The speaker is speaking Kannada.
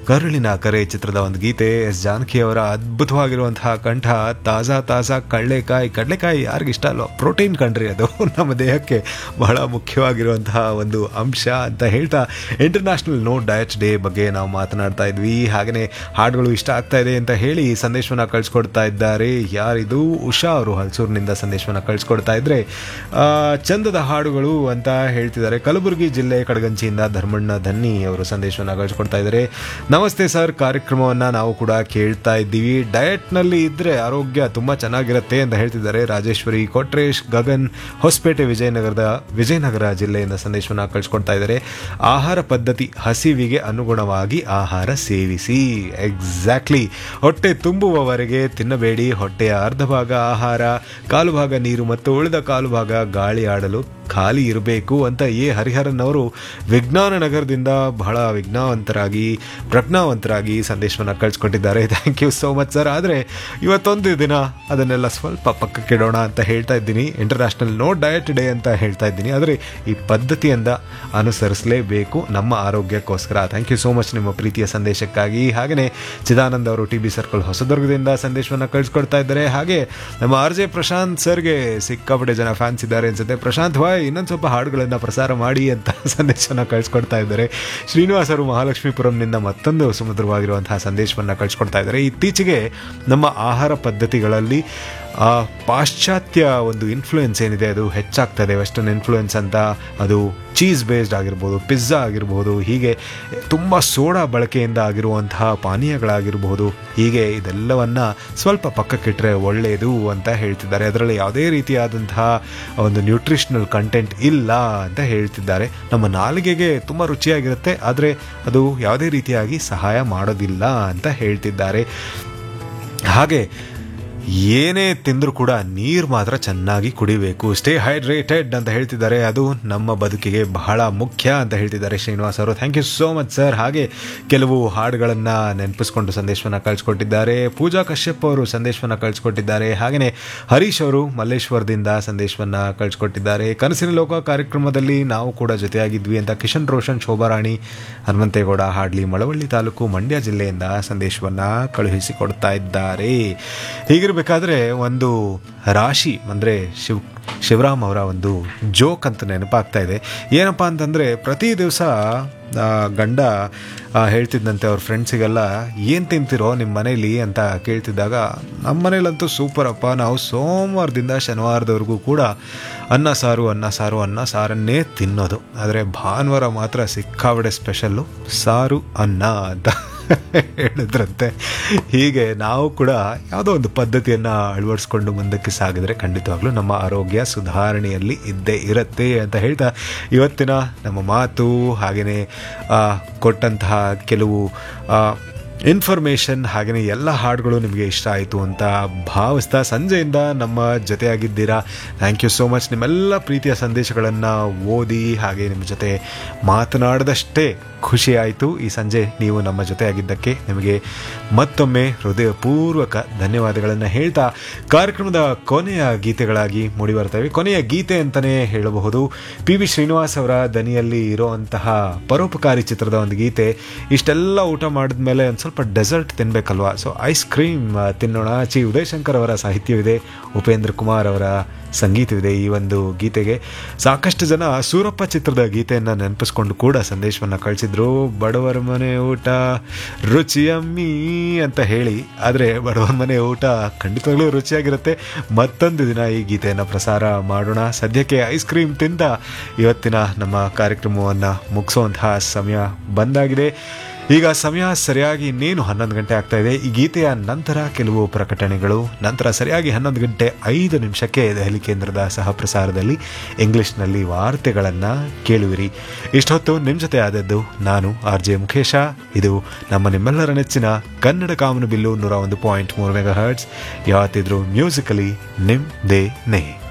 ಕರುಳಿನ ಕರೆ ಚಿತ್ರದ ಒಂದು ಗೀತೆ ಎಸ್ ಜಾನಕಿ ಅವರ ಅದ್ಭುತವಾಗಿರುವಂತಹ ಕಂಠ ತಾಜಾ ತಾಜಾ ಕಡಲೆಕಾಯಿ ಕಡಲೆಕಾಯಿ ಯಾರಿಗಿಷ್ಟ ಅಲ್ವಾ ಪ್ರೋಟೀನ್ ಕಂಡ್ರಿ ಅದು ನಮ್ಮ ದೇಹಕ್ಕೆ ಬಹಳ ಮುಖ್ಯವಾಗಿರುವಂತಹ ಒಂದು ಅಂಶ ಅಂತ ಹೇಳ್ತಾ ಇಂಟರ್ನ್ಯಾಷನಲ್ ನೋ ಡಯಟ್ ಡೇ ಬಗ್ಗೆ ನಾವು ಮಾತನಾಡ್ತಾ ಇದ್ವಿ ಹಾಗೆಯೇ ಹಾಡುಗಳು ಇಷ್ಟ ಆಗ್ತಾ ಇದೆ ಅಂತ ಹೇಳಿ ಸಂದೇಶವನ್ನ ಕಳಿಸ್ಕೊಡ್ತಾ ಇದ್ದಾರೆ ಯಾರಿದು ಉಷಾ ಅವರು ಹಲ್ಸೂರಿನಿಂದ ಸಂದೇಶವನ್ನ ಕಳಿಸ್ಕೊಡ್ತಾ ಇದ್ರೆ ಆ, ಚಂದದ ಹಾಡುಗಳು ಅಂತ ಹೇಳ್ತಿದ್ದಾರೆ ಕಲಬುರಗಿ ಜಿಲ್ಲೆ ಕಡಗಂಚಿಯಿಂದ ಧರ್ಮಣ್ಣ ಧನ್ನಿ ಅವರು ಸಂದೇಶವನ್ನ ಕಳಿಸ್ಕೊಡ್ತಾ ಇದ್ದಾರೆ ನಮಸ್ತೆ ಸರ್ ಕಾರ್ಯಕ್ರಮವನ್ನ ನಾವು ಕೂಡ ಕೇಳ್ತಾ ಇದ್ದೀವಿ ಡಯಟ್ ನಲ್ಲಿ ಇದ್ರೆ ಆರೋಗ್ಯ ತುಂಬಾ ಚೆನ್ನಾಗಿರುತ್ತೆ ಅಂತ ಹೇಳ್ತಿದ್ದಾರೆ ರಾಜೇಶ್ವರಿ ಕೊಟ್ರೇಶ್ ಗಗನ್ ಹೊಸಪೇಟೆ ವಿಜಯನಗರದ ವಿಜಯನಗರ ಜಿಲ್ಲೆಯಿಂದ ಸಂದೇಶವನ್ನ ಕಳಿಸ್ಕೊಡ್ತಾ ಇದ್ದಾರೆ ಆಹಾರ ಪದ್ಧತಿ ಹಸಿವಿಗೆ ಅನುಗುಣವಾಗಿ ಆಹಾರ ಸೇವಿಸಿ ಎಕ್ಸಾಕ್ಟ್ಲಿ ಹೊಟ್ಟೆ ತುಂಬುವವರೆಗೆ ತಿನ್ನಬೇಡಿ ಹೊಟ್ಟೆಯ ಅರ್ಧ ಭಾಗ ಆಹಾರ ಕಾಲು ಭಾಗ ನೀರು ಮತ್ತು ಉಳಿದ ಕಾಲು ಭಾಗ ಗಾಳಿ ಆಡಲು ಖಾಲಿ ಇರಬೇಕು ಅಂತ ಎ ಹರಿಹರನ್ ಅವರು ವಿಜ್ಞಾನ ನಗರದಿಂದ ಬಹಳ ವಿಜ್ಞಾವಂತರಾಗಿ ಪ್ರಜ್ಞಾವಂತರಾಗಿ ಸಂದೇಶವನ್ನು ಕಳಿಸ್ಕೊಟ್ಟಿದ್ದಾರೆ thank you so much sir ಆದರೆ ಇವತ್ತೊಂದು ದಿನ ಅದನ್ನೆಲ್ಲ ಸ್ವಲ್ಪ ಪಕ್ಕಕ್ಕೆ ಇಡೋಣ ಅಂತ ಹೇಳ್ತಾ ಇದ್ದೀನಿ ಇಂಟರ್ನ್ಯಾಷನಲ್ ನೋ ಡಯಟ್ ಡೇ ಅಂತ ಹೇಳ್ತಾ ಇದ್ದೀನಿ ಆದರೆ ಈ ಪದ್ಧತಿಯಿಂದ ಅನುಸರಿಸಲೇಬೇಕು ನಮ್ಮ ಆರೋಗ್ಯಕ್ಕೋಸ್ಕರ ಥ್ಯಾಂಕ್ ಯು ಸೋ ಮಚ್ ನಿಮ್ಮ ಪ್ರೀತಿಯ ಸಂದೇಶಕ್ಕಾಗಿ ಹಾಗೆಯೇ ಚಿದಾನಂದ್ ಅವರು ಟಿ ಬಿ ಸರ್ಕಲ್ ಹೊಸದುರ್ಗದಿಂದ ಸಂದೇಶವನ್ನು ಕಳಿಸ್ಕೊಡ್ತಾ ಇದ್ದಾರೆ ಹಾಗೆ ನಮ್ಮ ಆರ್ ಜೆ ಪ್ರಶಾಂತ್ ಸರ್ಗೆ ಸಿಕ್ಕಾಪಟ್ಟೆ ಜನ ಫ್ಯಾನ್ಸ್ ಇದ್ದಾರೆ ಅನ್ಸುತ್ತೆ ಪ್ರಶಾಂತ್ ಭಾಯ್ ಇನ್ನೊಂದು ಸ್ವಲ್ಪ ಹಾಡುಗಳನ್ನು ಪ್ರಸಾರ ಮಾಡಿ ಅಂತ ಸಂದೇಶವನ್ನು ಕಳಿಸ್ಕೊಡ್ತಾ ಇದ್ದಾರೆ ಶ್ರೀನಿವಾಸ್ ಅವರು ಮಹಾಲಕ್ಷ್ಮೀಪುರಂನಿಂದ ಮತ್ತೊಂದು ಸುಮಧುರವಾಗಿರುವಂತಹ ಸಂದೇಶವನ್ನು ಕಳಿಸ್ಕೊಡ್ತಾ ಇದ್ದಾರೆ ಇತ್ತೀಚೆಗೆ ನಮ್ಮ ಆಹಾರ ಪದ್ಧತಿಗಳಲ್ಲಿ ಆ ಪಾಶ್ಚಾತ್ಯ ಒಂದು ಇನ್ಫ್ಲುಯೆನ್ಸ್ ಏನಿದೆ ಅದು ಹೆಚ್ಚಾಗ್ತದೆ ವೆಸ್ಟರ್ನ್ ಇನ್ಫ್ಲುಯೆನ್ಸ್ ಅಂತ ಅದು ಚೀಸ್ ಬೇಸ್ಡ್ ಆಗಿರ್ಬೋದು ಪಿಜ್ಜಾ ಆಗಿರ್ಬೋದು ಹೀಗೆ ತುಂಬ ಸೋಡಾ ಬಳಕೆಯಿಂದ ಆಗಿರುವಂತಹ ಪಾನೀಯಗಳಾಗಿರ್ಬೋದು ಹೀಗೆ ಇದೆಲ್ಲವನ್ನ ಸ್ವಲ್ಪ ಪಕ್ಕಕ್ಕಿಟ್ಟರೆ ಒಳ್ಳೆಯದು ಅಂತ ಹೇಳ್ತಿದ್ದಾರೆ ಅದರಲ್ಲಿ ಯಾವುದೇ ರೀತಿಯಾದಂತಹ ಒಂದು ನ್ಯೂಟ್ರಿಷನಲ್ ಕಂಟೆಂಟ್ ಇಲ್ಲ ಅಂತ ಹೇಳ್ತಿದ್ದಾರೆ ನಮ್ಮ ನಾಲಿಗೆಗೆ ತುಂಬ ರುಚಿಯಾಗಿರುತ್ತೆ ಆದರೆ ಅದು ಯಾವುದೇ ರೀತಿಯಾಗಿ ಸಹಾಯ ಮಾಡೋದಿಲ್ಲ ಅಂತ ಹೇಳ್ತಿದ್ದಾರೆ ಹಾಗೆ ಏನೇ ತಿಂದರೂ ಕೂಡ ನೀರು ಮಾತ್ರ ಚೆನ್ನಾಗಿ ಕುಡಿಬೇಕು ಸ್ಟೇ ಹೈಡ್ರೇಟೆಡ್ ಅಂತ ಹೇಳ್ತಿದ್ದಾರೆ ಅದು ನಮ್ಮ ಬದುಕಿಗೆ ಬಹಳ ಮುಖ್ಯ ಅಂತ ಹೇಳ್ತಿದ್ದಾರೆ ಶ್ರೀನಿವಾಸ್ ಅವರು thank you so much sir ಹಾಗೆ ಕೆಲವು ಹಾಡುಗಳನ್ನು ನೆನಪಿಸ್ಕೊಂಡು ಸಂದೇಶವನ್ನು ಕಳಿಸ್ಕೊಟ್ಟಿದ್ದಾರೆ ಪೂಜಾ ಕಶ್ಯಪ್ ಅವರು ಸಂದೇಶವನ್ನು ಕಳಿಸ್ಕೊಟ್ಟಿದ್ದಾರೆ ಹಾಗೆಯೇ ಹರೀಶ್ ಅವರು ಮಲ್ಲೇಶ್ವರದಿಂದ ಸಂದೇಶವನ್ನು ಕಳಿಸ್ಕೊಟ್ಟಿದ್ದಾರೆ ಕನಸಿನ ಲೋಕ ಕಾರ್ಯಕ್ರಮದಲ್ಲಿ ನಾವು ಕೂಡ ಜೊತೆಯಾಗಿದ್ವಿ ಅಂತ ಕಿಶನ್ ರೋಷನ್ ಶೋಭಾರಾಣಿ ಹನುಮಂತೇಗೌಡ ಹಾಡ್ಲಿ ಮಳವಳ್ಳಿ ತಾಲೂಕು ಮಂಡ್ಯ ಜಿಲ್ಲೆಯಿಂದ ಸಂದೇಶವನ್ನು ಕಳುಹಿಸಿಕೊಡ್ತಾ ಇದ್ದಾರೆ ಹೀಗಿರಬೇಕಾದ್ರೆ ಒಂದು ರಾಶಿ ಅಂದರೆ ಶಿವ್ ಶಿವರಾಮ್ ಅವರ ಒಂದು ಜೋಕ್ ಅಂತ ನೆನಪಾಗ್ತಾ ಇದೆ ಏನಪ್ಪ ಅಂತಂದರೆ ಪ್ರತಿ ದಿವಸ ಗಂಡ ಆ, ಹೇಳ್ತಿದ್ದಂತೆ ಅವ್ರ ಫ್ರೆಂಡ್ಸಿಗೆಲ್ಲ ಏನು ತಿಂತಿರೋ ನಿಮ್ಮ ಮನೇಲಿ ಅಂತ ಕೇಳ್ತಿದ್ದಾಗ ನಮ್ಮ ಮನೇಲಂತೂ ಸೂಪರ್ ಅಪ್ಪ ನಾವು ಸೋಮವಾರದಿಂದ ಶನಿವಾರದವರೆಗೂ ಕೂಡ ಅನ್ನ ಸಾರು ಅನ್ನ ಸಾರು ಅನ್ನ ಸಾರನ್ನೇ ತಿನ್ನೋದು ಆದರೆ ಭಾನುವಾರ ಮಾತ್ರ ಸಿಕ್ಕಾಬಡೆ ಸ್ಪೆಷಲ್ಲು ಸಾರು ಅನ್ನ ಅಂತ ಹೇಳಿದ್ರಂತೆ ಹೀಗೆ ನಾವು ಕೂಡ ಯಾವುದೋ ಒಂದು ಪದ್ಧತಿಯನ್ನು ಅಳವಡಿಸ್ಕೊಂಡು ಮುಂದಕ್ಕೆ ಸಾಗಿದ್ರೆ ಖಂಡಿತವಾಗ್ಲೂ ನಮ್ಮ ಆರೋಗ್ಯ ಸುಧಾರಣೆಯಲ್ಲಿ ಇದ್ದೇ ಇರುತ್ತೆ ಅಂತ ಹೇಳ್ತಾ ಇವತ್ತಿನ ನಮ್ಮ ಮಾತು ಹಾಗೆಯೇ ಆ, ಕೊಟ್ಟಂತಹ ಕೆಲವು ಆ, ಇನ್ಫಾರ್ಮೇಷನ್ ಹಾಗೆಯೇ ಎಲ್ಲ ಹಾಡುಗಳು ನಿಮಗೆ ಇಷ್ಟ ಆಯಿತು ಅಂತ ಭಾವಿಸ್ತಾ ಸಂಜೆಯಿಂದ ನಮ್ಮ ಜೊತೆಯಾಗಿದ್ದೀರಾ ಥ್ಯಾಂಕ್ ಯು ಸೋ ಮಚ್ ನಿಮ್ಮೆಲ್ಲ ಪ್ರೀತಿಯ ಸಂದೇಶಗಳನ್ನು ಓದಿ ಹಾಗೆ ನಿಮ್ಮ ಜೊತೆ ಮಾತನಾಡಿದಷ್ಟೇ ಖುಷಿ ಆಯಿತು ಈ ಸಂಜೆ ನೀವು ನಮ್ಮ ಜೊತೆಯಾಗಿದ್ದಕ್ಕೆ ನಿಮಗೆ ಮತ್ತೊಮ್ಮೆ ಹೃದಯಪೂರ್ವಕ ಧನ್ಯವಾದಗಳನ್ನು ಹೇಳ್ತಾ ಕಾರ್ಯಕ್ರಮದ ಕೊನೆಯ ಗೀತೆಗಳಾಗಿ ಮೂಡಿ ಬರ್ತವೆ ಕೊನೆಯ ಗೀತೆ ಅಂತಲೇ ಹೇಳಬಹುದು ಪಿ ವಿ ಶ್ರೀನಿವಾಸ್ ಅವರ ದನಿಯಲ್ಲಿ ಇರುವಂತಹ ಪರೋಪಕಾರಿ ಚಿತ್ರದ ಒಂದು ಗೀತೆ ಇಷ್ಟೆಲ್ಲ ಊಟ ಮಾಡಿದ್ಮೇಲೆ ಒಂದು ಸ್ವಲ್ಪ ಡೆಸರ್ಟ್ ತಿನ್ಬೇಕಲ್ವಾ ಸೊ ಐಸ್ ಕ್ರೀಮ್ ತಿನ್ನೋಣ ಚಿ ಉದಯಶಂಕರ್ ಅವರ ಸಾಹಿತ್ಯವಿದೆ ಉಪೇಂದ್ರ ಕುಮಾರ್ ಅವರ ಸಂಗೀತವಿದೆ ಈ ಒಂದು ಗೀತೆಗೆ ಸಾಕಷ್ಟು ಜನ ಸೂರಪ್ಪ ಚಿತ್ರದ ಗೀತೆಯನ್ನು ನೆನಪಿಸ್ಕೊಂಡು ಕೂಡ ಸಂದೇಶವನ್ನು ಕಳಿಸಿದ್ರು ಬಡವರ ಮನೆ ಊಟ ರುಚಿಯಮ್ಮಿ ಅಂತ ಹೇಳಿ ಆದರೆ ಬಡವರ ಮನೆ ಊಟ ಖಂಡಿತವಾಗ್ಲೂ ರುಚಿಯಾಗಿರುತ್ತೆ ಮತ್ತೊಂದು ದಿನ ಈ ಗೀತೆಯನ್ನು ಪ್ರಸಾರ ಮಾಡೋಣ ಸದ್ಯಕ್ಕೆ ಐಸ್ ಕ್ರೀಮ್ ತಿಂದ ಇವತ್ತಿನ ನಮ್ಮ ಕಾರ್ಯಕ್ರಮವನ್ನು ಮುಗಿಸುವಂತಹ ಸಮಯ ಬಂದಾಗಿದೆ ಈಗ ಸಮಯ ಸರಿಯಾಗಿ ಇನ್ನೇನು ಹನ್ನೊಂದು ಗಂಟೆ ಆಗ್ತಾ ಇದೆ ಈ ಗೀತೆಯ ನಂತರ ಕೆಲವು ಪ್ರಕಟಣೆಗಳು ನಂತರ ಸರಿಯಾಗಿ ಹನ್ನೊಂದು ಗಂಟೆ ಐದು ನಿಮಿಷಕ್ಕೆ ದೆಹಲಿ ಕೇಂದ್ರದ ಸಹ ಪ್ರಸಾರದಲ್ಲಿ ಇಂಗ್ಲಿಷ್ನಲ್ಲಿ ವಾರ್ತೆಗಳನ್ನು ಕೇಳುವಿರಿ ಇಷ್ಟೊತ್ತು ನಿಮ್ಮ ಜೊತೆ ಆದದ್ದು ನಾನು ಆರ್ ಜೆ ಮುಖೇಶ ಇದು ನಮ್ಮ ನಿಮ್ಮೆಲ್ಲರ ನೆಚ್ಚಿನ ಕನ್ನಡ ಕಾಮನು ಬಿಲ್ಲು ನೂರ ಒಂದು ಪಾಯಿಂಟ್ ಮೂರು ಮೆಗಾ ಹರ್ಟ್ಸ್ ಯಾವತ್ತಿದ್ರು ಮ್ಯೂಸಿಕಲಿ ನಿಮ್ ದೇ ನೇ